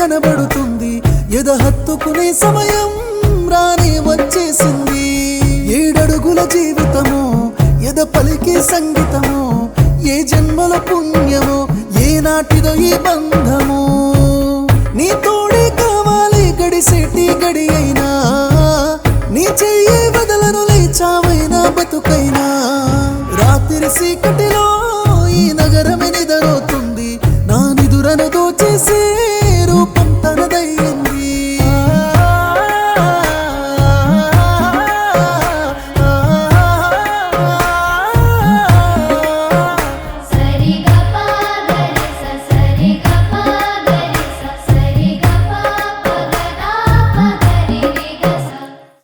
కనబడుతుంది ఎద హత్తుకునే సమయం రానే వచ్చేసింది ఏడడుగుల జీవితము ఎద పలికే సంగీతము ఏ జన్మల పుణ్యమో ఏ నాటిదో ఈ బంధము నీ తోడే కావాలి గడిసేటి గడి అయినా నీ చెయ్యి వదలను లేచావైనా బతుకైనా రాత్రి చీకటిలో ఈ నగరమే నిదరోతుంది నా నిదురను దోచేసే